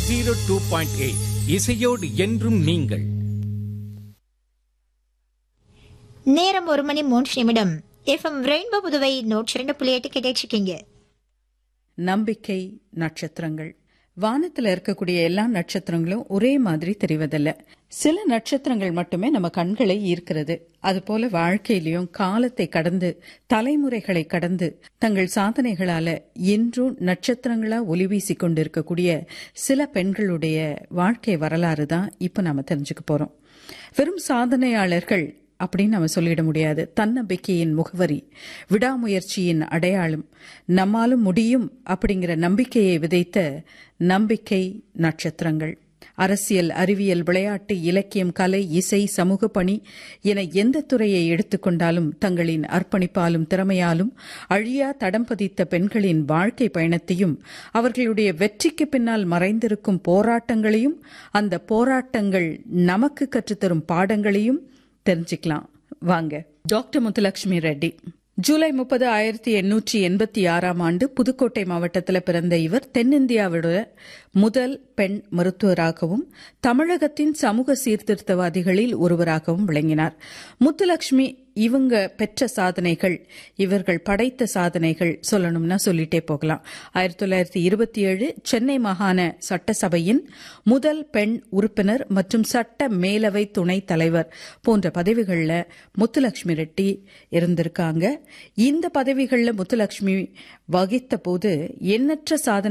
zero two point eight இசையோடு என்றும் நீங்கள் நேரம் ஒரு மணி மூன்று நிமிடம் எஃப்எம் ரெயின்போ புதுவை நூற்றி இரண்டு புள்ளி எட்டு கேட்டுருக்கீங்க நம்பிக்கை நட்சத்திரங்கள் வானத்துல இருக்கக்கூடிய எல்லா நட்சத்திரங்களும் ஒரே மாதிரி தெரிவதில்ல சில நட்சத்திரங்கள் மட்டுமே நம்ம கண்களை ஈர்க்கிறது அதுபோல வாழ்க்கையிலும் காலத்தை கடந்து தலைமுறைகளை கடந்து தங்கள் சாதனைகளால இன்றும் நட்சத்திரங்களா ஒளி வீசிக் கொண்டிருக்கக்கூடிய சில பெண்களுடைய வாழ்க்கை வரலாறு தான் இப்ப நாம தெரிஞ்சுக்க போறோம் வெறும் சாதனையாளர்கள் அப்படின்னு நம்ம சொல்லிட முடியாது தன்னம்பிக்கையின் முகவரி விடாமுயற்சியின் அடையாளம் நம்மாலும் முடியும் அப்படிங்கிற நம்பிக்கையை விதைத்த நம்பிக்கை நட்சத்திரங்கள் அரசியல் அறிவியல் விளையாட்டு இலக்கியம் கலை இசை சமூக பணி என எந்த துறையை எடுத்துக்கொண்டாலும் தங்களின் அர்ப்பணிப்பாலும் திறமையாலும் அழியா தடம் பதித்த பெண்களின் வாழ்க்கை பயணத்தையும் அவர்களுடைய வெற்றிக்கு பின்னால் மறைந்திருக்கும் போராட்டங்களையும் அந்த போராட்டங்கள் நமக்கு கற்றுத்தரும் பாடங்களையும் தெரிஞ்சுக்கலாம் வாங்க டாக்டர் முத்துலட்சுமி ரெட்டி ஜூலை முப்பது ஆயிரத்தி எண்ணூற்றி எண்பத்தி ஆறாம் ஆண்டு புதுக்கோட்டை மாவட்டத்தில் பிறந்த இவர் தென்னிந்தியாவோட முதல் பெண் மருத்துவராகவும் தமிழகத்தின் சமூக சீர்திருத்தவாதிகளில் ஒருவராகவும் விளங்கினார் முத்துலட்சுமி இவங்க பெற்ற சாதனைகள் இவர்கள் படைத்த சாதனைகள் சொல்லணும்னா சொல்லிட்டே போகலாம் ஆயிரத்தி தொள்ளாயிரத்தி இருபத்தி ஏழு சென்னை மாகாண சட்டசபையின் முதல் பெண் உறுப்பினர் மற்றும் சட்ட மேலவை துணைத் தலைவர் போன்ற பதவிகளில் முத்துலட்சுமி ரெட்டி இருந்திருக்காங்க இந்த பதவிகளில் முத்துலட்சுமி வகித்த போது எண்ணற்ற சாதனை